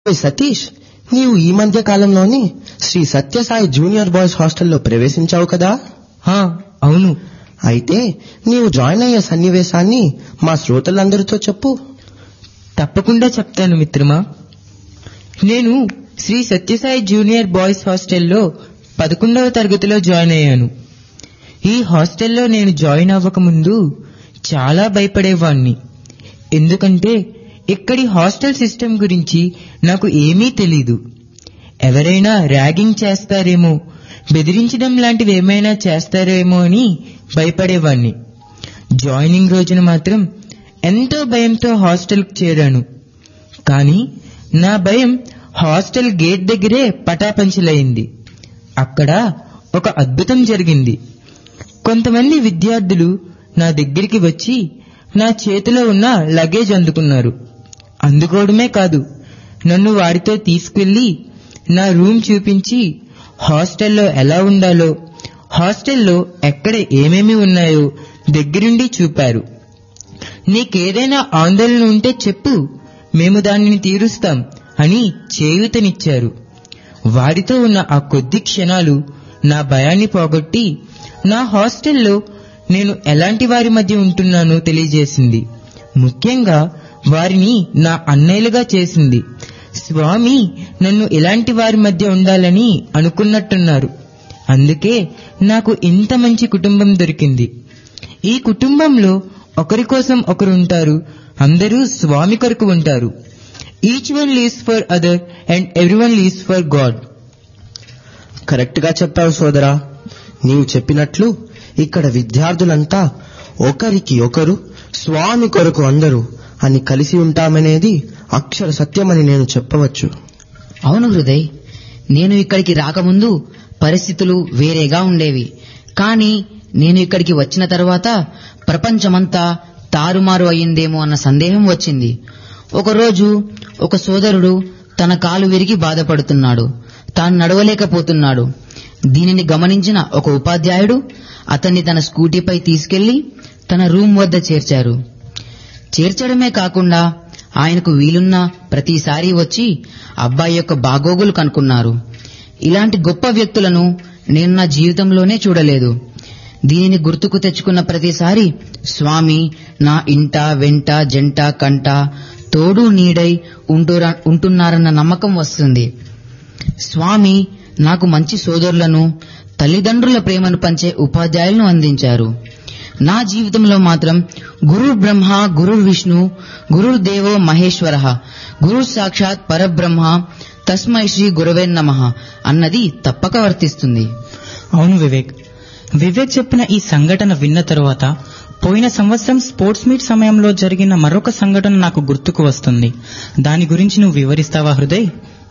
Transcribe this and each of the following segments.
ఏ సతీష్ నీవు ఈ మధ్య కాలంలోని శ్రీ సత్యసాయి జూనియర్ బాయ్స్ హాస్టల్లో ప్రవేశించావు కదా హా అవును అయితే నీవు జాయిన్ అయ్యే సన్నివేశాన్ని మా శ్రోతలందరితో చెప్పు తప్పకుండా చెప్తాను మిత్రమా నేను శ్రీ సత్యసాయి జూనియర్ బాయ్స్ హాస్టల్లో పదకొండవ తరగతిలో జాయిన్ అయ్యాను ఈ హాస్టల్లో నేను జాయిన్ అవ్వకముందు చాలా భయపడేవాణ్ణి ఎందుకంటే ఇక్కడి హాస్టల్ సిస్టమ్ గురించి నాకు ఏమీ తెలీదు ఎవరైనా ర్యాగింగ్ చేస్తారేమో బెదిరించడం లాంటివి ఏమైనా చేస్తారేమో అని భయపడేవాణ్ణి జాయినింగ్ రోజున మాత్రం ఎంతో భయంతో హాస్టల్కి చేరాను కానీ నా భయం హాస్టల్ గేట్ దగ్గరే పటాపంచలైంది అక్కడ ఒక అద్భుతం జరిగింది కొంతమంది విద్యార్థులు నా దగ్గరికి వచ్చి నా చేతిలో ఉన్న లగేజ్ అందుకున్నారు అందుకోవడమే కాదు నన్ను వాడితో తీసుకెళ్లి నా రూమ్ చూపించి హాస్టల్లో ఎలా ఉండాలో హాస్టల్లో ఎక్కడ ఏమేమి ఉన్నాయో దగ్గరుండి చూపారు నీకేదైనా ఆందోళన ఉంటే చెప్పు మేము దానిని తీరుస్తాం అని చేయూతనిచ్చారు వారితో ఉన్న ఆ కొద్ది క్షణాలు నా భయాన్ని పోగొట్టి నా హాస్టల్లో నేను ఎలాంటి వారి మధ్య ఉంటున్నానో తెలియజేసింది ముఖ్యంగా వారిని నా అన్నయ్యలుగా చేసింది స్వామి నన్ను ఇలాంటి వారి మధ్య ఉండాలని అనుకున్నట్టున్నారు అందుకే నాకు ఇంత మంచి కుటుంబం దొరికింది ఈ కుటుంబంలో ఒకరి కోసం ఒకరు ఉంటారు అందరూ స్వామి కొరకు ఉంటారు each one lives for other and every one lives for God correct గా చెప్పావు సోదరా నీవు చెప్పినట్లు ఇక్కడ విద్యార్థులంతా ఒకరికి ఒకరు స్వామి కొరకు అందరూ అని కలిసి ఉంటామనేది అక్షర సత్యమని నేను చెప్పవచ్చు అవును హృదయ్ నేను ఇక్కడికి రాకముందు పరిస్థితులు వేరేగా ఉండేవి కానీ నేను ఇక్కడికి వచ్చిన తర్వాత ప్రపంచమంతా తారుమారు అయ్యిందేమో అన్న సందేహం వచ్చింది ఒకరోజు ఒక సోదరుడు తన కాలు విరిగి బాధపడుతున్నాడు తాను నడవలేకపోతున్నాడు దీనిని గమనించిన ఒక ఉపాధ్యాయుడు అతన్ని తన స్కూటీపై తీసుకెళ్లి తన రూమ్ వద్ద చేర్చారు చేర్చడమే కాకుండా ఆయనకు వీలున్న ప్రతిసారి వచ్చి అబ్బాయి యొక్క బాగోగులు కనుక్కున్నారు ఇలాంటి గొప్ప వ్యక్తులను నేను నా జీవితంలోనే చూడలేదు దీనిని గుర్తుకు తెచ్చుకున్న ప్రతిసారి స్వామి నా ఇంట వెంట జంట కంట తోడు నీడై ఉంటురా ఉంటున్నారన్న నమ్మకం వస్తుంది స్వామి నాకు మంచి సోదరులను తల్లిదండ్రుల ప్రేమను పంచే ఉపాధ్యాయులను అందించారు నా జీవితంలో మాత్రం గురు బ్రహ్మ గురు విష్ణు గురు దేవో మహేశ్వర గురు సాక్షాత్ పరబ్రహ్మ తస్మై శ్రీ గురవే నమ అన్నది తప్పక వర్తిస్తుంది అవును వివేక్ వివేక్ చెప్పిన ఈ సంఘటన విన్న తరువాత పోయిన సంవత్సరం స్పోర్ట్స్ మీట్ సమయంలో జరిగిన మరొక సంఘటన నాకు గుర్తుకు వస్తుంది దాని గురించి నువ్వు వివరిస్తావా హృదయ్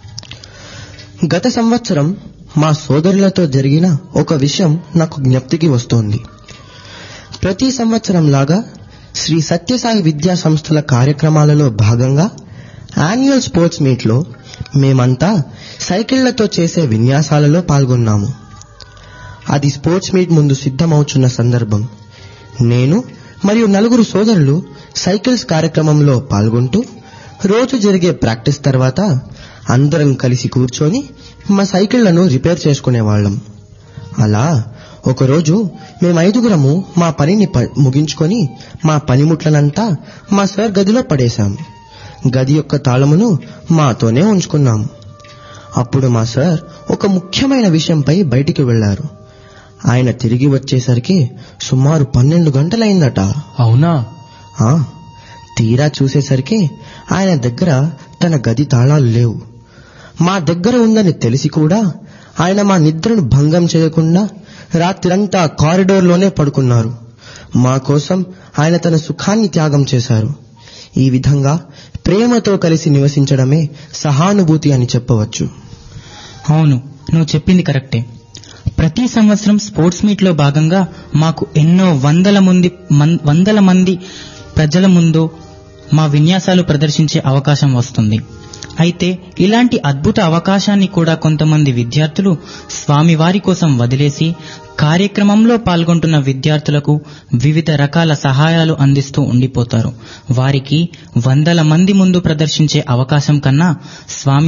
గత సంవత్సరం మా సోదరులతో జరిగిన ఒక విషయం నాకు జ్ఞప్తికి వస్తోంది ప్రతి సంవత్సరం లాగా శ్రీ సత్యసాయి విద్యా సంస్థల కార్యక్రమాలలో భాగంగా యాన్యువల్ స్పోర్ట్స్ మీట్లో మేమంతా సైకిళ్లతో చేసే విన్యాసాలలో పాల్గొన్నాము అది స్పోర్ట్స్ మీట్ ముందు సిద్ధమవుచున్న సందర్భం నేను మరియు నలుగురు సోదరులు సైకిల్స్ కార్యక్రమంలో పాల్గొంటూ రోజు జరిగే ప్రాక్టీస్ తర్వాత అందరం కలిసి కూర్చొని మా సైకిళ్లను రిపేర్ చేసుకునేవాళ్ళం అలా ఒకరోజు మేము ఐదుగురము మా పనిని ప- ముగించుకొని మా పనిముట్లనంతా మా సార్ గదిలో పడేశాం గది యొక్క తాళమును మాతోనే ఉంచుకున్నాము అప్పుడు మా సార్ ఒక ముఖ్యమైన విషయంపై బయటికి వెళ్లారు ఆయన తిరిగి వచ్చేసరికి సుమారు పన్నెండు గంటలైందట అవునా ఆ తీరా చూసేసరికి ఆయన దగ్గర తన గది తాళాలు లేవు మా దగ్గర ఉందని తెలిసి కూడా ఆయన మా నిద్రను భంగం చేయకుండా రాత్రంతా కారిడోర్లోనే పడుకున్నారు మా కోసం ఆయన తన సుఖాన్ని త్యాగం చేశారు ఈ విధంగా ప్రేమతో కలిసి నివసించడమే సహానుభూతి అని చెప్పవచ్చు అవును నువ్వు చెప్పింది కరెక్టే ప్రతి సంవత్సరం స్పోర్ట్స్ మీట్ లో భాగంగా మాకు ఎన్నో వందల మంది మన్- వందల మంది ప్రజల ముందు మా విన్యాసాలు ప్రదర్శించే అవకాశం వస్తుంది అయితే ఇలాంటి అద్భుత అవకాశాన్ని కూడా కొంతమంది విద్యార్థులు స్వామివారి కోసం వదిలేసి కార్యక్రమంలో పాల్గొంటున్న విద్యార్థులకు వివిధ రకాల సహాయాలు అందిస్తూ ఉండిపోతారు వారికి వందల మంది ముందు ప్రదర్శించే అవకాశం కన్నా స్వామి